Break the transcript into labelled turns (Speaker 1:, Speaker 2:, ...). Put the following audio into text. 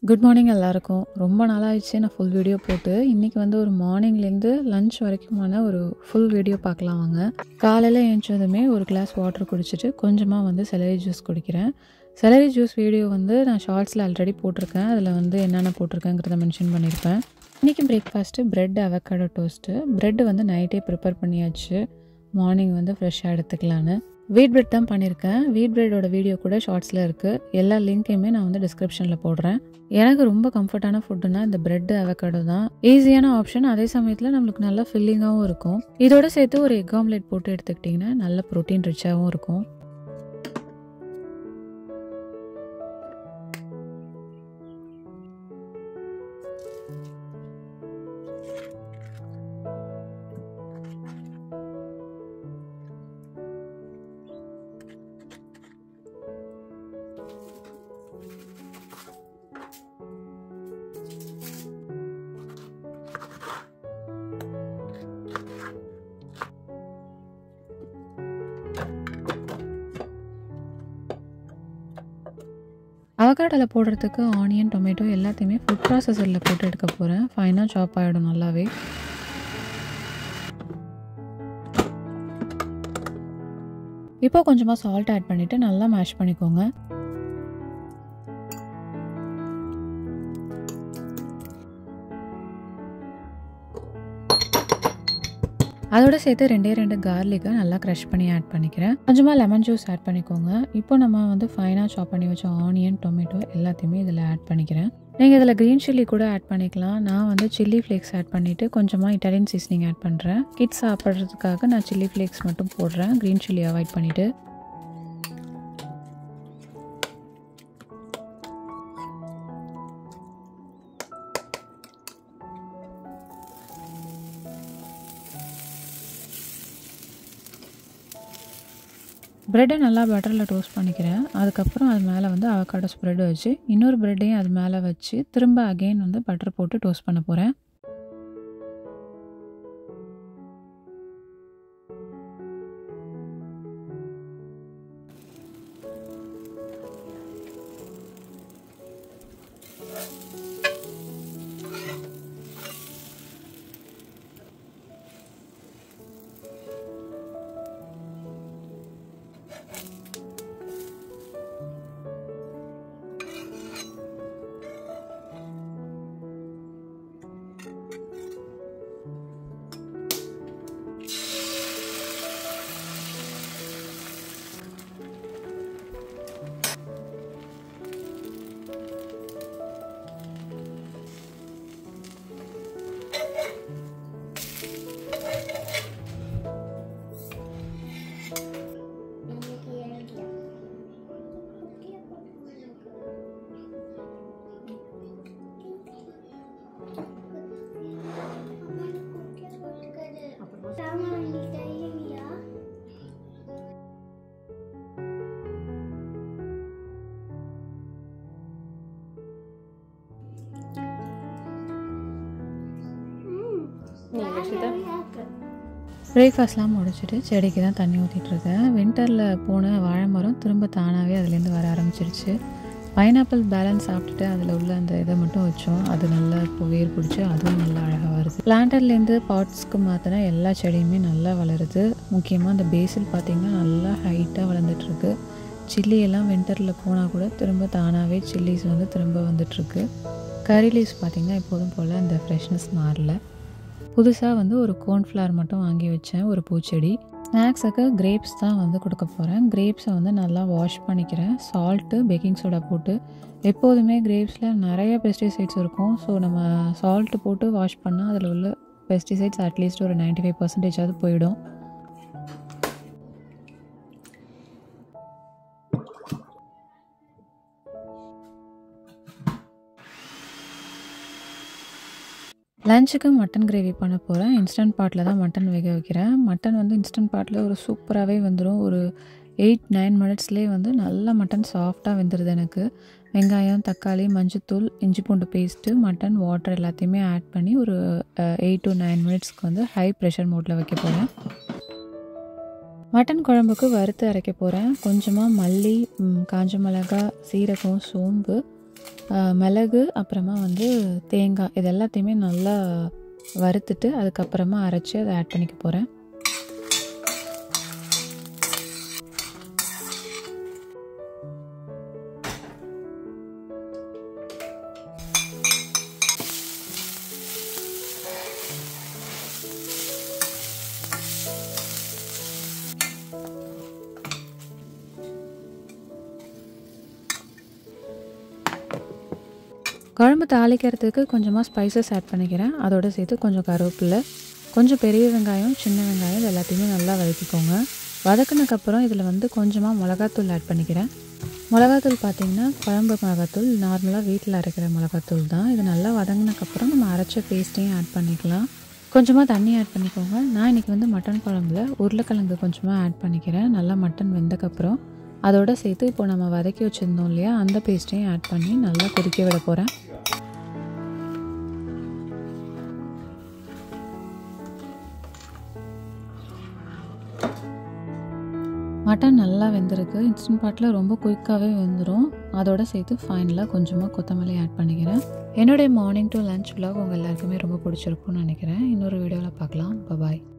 Speaker 1: good morning எல்லாருக்கும் ரொம்ப நாளாகிடுச்சு நான் ஃபுல் வீடியோ போட்டு இன்றைக்கி வந்து ஒரு மார்னிங்லேருந்து லஞ்ச் வரைக்குமான ஒரு ஃபுல் வீடியோ பார்க்கலாம் வாங்க காலையில் எழுந்ததுமே ஒரு கிளாஸ் வாட்டர் குடிச்சிட்டு கொஞ்சமாக வந்து செலரி ஜூஸ் குடிக்கிறேன் செலரி ஜூஸ் வீடியோ வந்து நான் ஷார்ட்ஸில் ஆல்ரெடி போட்டிருக்கேன் அதில் வந்து என்னென்ன போட்டிருக்கேங்கிறத மென்ஷன் பண்ணியிருப்பேன் இன்றைக்கி breakfast bread avocado toast bread வந்து நைட்டே ப்ரிப்பேர் பண்ணியாச்சு மார்னிங் வந்து ஃப்ரெஷ்ஷாக எடுத்துக்கலான்னு வீட் பிரெட் தான் பண்ணியிருக்கேன் வீட் பிரெட்டோட வீடியோ கூட ஷார்ட்ஸில் இருக்குது எல்லா லிங்க்கையுமே நான் வந்து டிஸ்கிரிப்ஷனில் போடுறேன் எனக்கு ரொம்ப கம்ஃபர்டான ஃபுட்டுனா இந்த பிரெட் அவக்காடோ தான் ஈஸியான ஆப்ஷன் அதே சமயத்தில் நம்மளுக்கு நல்லா ஃபில்லிங்காகவும் இருக்கும் இதோட சேர்த்து ஒரு எக் ஆம்லேட் போட்டு எடுத்துக்கிட்டிங்கன்னா நல்ல ப்ரோட்டீன் ரிச்சாகவும் இருக்கும் அவகாடோவில் போடுறதுக்கு ஆனியன் டொமேட்டோ எல்லாத்தையுமே ஃபுட் ப்ராசஸரில் போட்டு எடுக்க போகிறேன் ஃபைனாக சாப் ஆகிடும் நல்லாவே இப்போ கொஞ்சமாக சால்ட் ஆட் பண்ணிவிட்டு நல்லா மேஷ் பண்ணிக்கோங்க அதோட சேர்த்து ரெண்டே ரெண்டு கார்லிக்கை நல்லா க்ரஷ் பண்ணி ஆட் பண்ணிக்கிறேன் கொஞ்சமாக லெமன் ஜூஸ் ஆட் பண்ணிக்கோங்க இப்போ நம்ம வந்து ஃபைனாக சாப் பண்ணி வச்ச ஆனியன் டொமேட்டோ எல்லாத்தையுமே இதில் ஆட் பண்ணிக்கிறேன் நீங்கள் இதில் க்ரீன் சில்லி கூட ஆட் பண்ணிக்கலாம் நான் வந்து சில்லி ஃப்ளேக்ஸ் ஆட் பண்ணிவிட்டு கொஞ்சமாக இட்டாலியன் சீசனிங் ஆட் பண்ணுறேன் கிட்ஸ் சாப்பிட்றதுக்காக நான் சில்லி ஃப்ளேக்ஸ் மட்டும் போடுறேன் க்ரீன் சில்லி அவாய்ட் பண்ணிவிட்டு ப்ரெட்டை நல்லா பட்டரில் டோஸ்ட் பண்ணிக்கிறேன் அதுக்கப்புறம் அது மேலே வந்து அவக்காடோ ஸ்ப்ரெட் வச்சு இன்னொரு ப்ரெட்டையும் அது மேலே வச்சு திரும்ப அகெயின் வந்து பட்டர் போட்டு டோஸ்ட் பண்ண போகிறேன் பிரேக்ஃபாஸ்ட்லாம் முடிச்சுட்டு செடிக்கு தான் தண்ணி ஊற்றிட்டுருக்கேன் வின்டரில் போன வாழை மரம் திரும்ப தானாகவே அதுலேருந்து வர ஆரம்பிச்சிருச்சு பைனாப்பிள் பேலன்ஸ் சாப்பிட்டுட்டு அதில் உள்ள அந்த இதை மட்டும் வச்சோம் அது நல்லா இப்போ வேர் பிடிச்சி அதுவும் நல்லா அழகாக வருது பிளான்டர்லேருந்து பாட்ஸ்க்கு மாற்றினா எல்லா செடியுமே நல்லா வளருது முக்கியமாக அந்த பேசில் பார்த்திங்கன்னா நல்லா ஹைட்டாக வளர்ந்துட்டுருக்கு சில்லி எல்லாம் வின்டரில் போனால் கூட திரும்ப தானாகவே சில்லிஸ் வந்து திரும்ப வந்துட்டுருக்கு கறி லீவ்ஸ் பார்த்திங்கன்னா எப்போதும் போல் அந்த ஃப்ரெஷ்னஸ் மாறல புதுசாக வந்து ஒரு கோன்ஃப்ளவர் மட்டும் வாங்கி வச்சேன் ஒரு பூச்செடி ஸ்நாக்ஸுக்கு கிரேப்ஸ் தான் வந்து கொடுக்க போகிறேன் கிரேப்ஸை வந்து நல்லா வாஷ் பண்ணிக்கிறேன் சால்ட்டு பேக்கிங் சோடா போட்டு எப்போதுமே கிரேப்ஸில் நிறைய பெஸ்டிசைட்ஸ் இருக்கும் ஸோ நம்ம சால்ட்டு போட்டு வாஷ் பண்ணால் அதில் உள்ள பெஸ்டிசைட்ஸ் அட்லீஸ்ட் ஒரு நைன்டி ஃபைவ் பர்சன்டேஜாவது போயிடும் லஞ்சுக்கு மட்டன் கிரேவி பண்ண போகிறேன் இன்ஸ்டன்ட் பாட்டில் தான் மட்டன் வேக வைக்கிறேன் மட்டன் வந்து இன்ஸ்டன்ட் பாட்டில் ஒரு சூப்பராகவே வந்துடும் ஒரு எயிட் நைன் மினிட்ஸ்லேயே வந்து நல்லா மட்டன் சாஃப்டாக வெந்துடுது எனக்கு வெங்காயம் தக்காளி மஞ்சத்தூள் இஞ்சி பூண்டு பேஸ்ட்டு மட்டன் வாட்டர் எல்லாத்தையுமே ஆட் பண்ணி ஒரு எயிட் டு நைன் மினிட்ஸ்க்கு வந்து ஹை ப்ரெஷர் மோட்டில் வைக்க போகிறேன் மட்டன் குழம்புக்கு வறுத்து அரைக்க போகிறேன் கொஞ்சமாக மல்லி ம், காஞ்ச மிளகாய் சீரகம் சோம்பு அஹ், மிளகு அப்புறமா வந்து தேங்காய் இது எல்லாத்தையுமே நல்லா வறுத்துட்டு அதுக்கப்புறமா அரைச்சி அதை ஆட் பண்ணிக்க போகிறேன் குழம்பு தாளிக்கிறதுக்கு கொஞ்சமாக ஸ்பைசஸ் ஆட் பண்ணிக்கிறேன் அதோட சேர்த்து கொஞ்சம் கருவேப்பிலை கொஞ்சம் பெரிய வெங்காயம் சின்ன வெங்காயம் இது எல்லாத்தையுமே நல்லா வதக்கிக்கோங்க வதக்குனதுக்கப்புறம் இதில் வந்து கொஞ்சமாக மிளகாத்தூள் ஆட் பண்ணிக்கிறேன் மிளகாத்தூள் பார்த்தீங்கன்னா குழம்பு மிளகாத்தூள் நார்மலாக வீட்டில் அரைக்கிற மிளகாத்தூள் தான் இது நல்லா வதங்கினதுக்கப்புறம் நம்ம அரைச்ச பேஸ்ட்டையும் ஆட் பண்ணிக்கலாம் கொஞ்சமாக தண்ணி ஆட் பண்ணிக்கோங்க நான் இன்றைக்கி வந்து மட்டன் குழம்புல உருளைக்கிழங்கு கொஞ்சமாக ஆட் பண்ணிக்கிறேன் நல்லா மட்டன் வெந்தக்கப்புறம் அதோட சேர்த்து இப்போ நம்ம வதக்கி வச்சுருந்தோம் இல்லையா அந்த பேஸ்ட்டையும் ஆட் பண்ணி நல்லா கொதிக்க விட போகிறேன் மட்டன் நல்லா வெந்திருக்கு இன்ஸ்டன்ட் பாட்டில் ரொம்ப குயிக்காகவே வெந்துடும் அதோட சேர்த்து ஃபைனலாக கொஞ்சமாக கொத்தமல்லி ஆட் பண்ணிக்கிறேன் என்னுடைய மார்னிங் டு லஞ்ச் vlog உங்கள் எல்லாருக்குமே ரொம்ப பிடிச்சிருக்கும்னு நினைக்கிறேன் இன்னொரு வீடியோவில் பார்க்கலாம் பாய்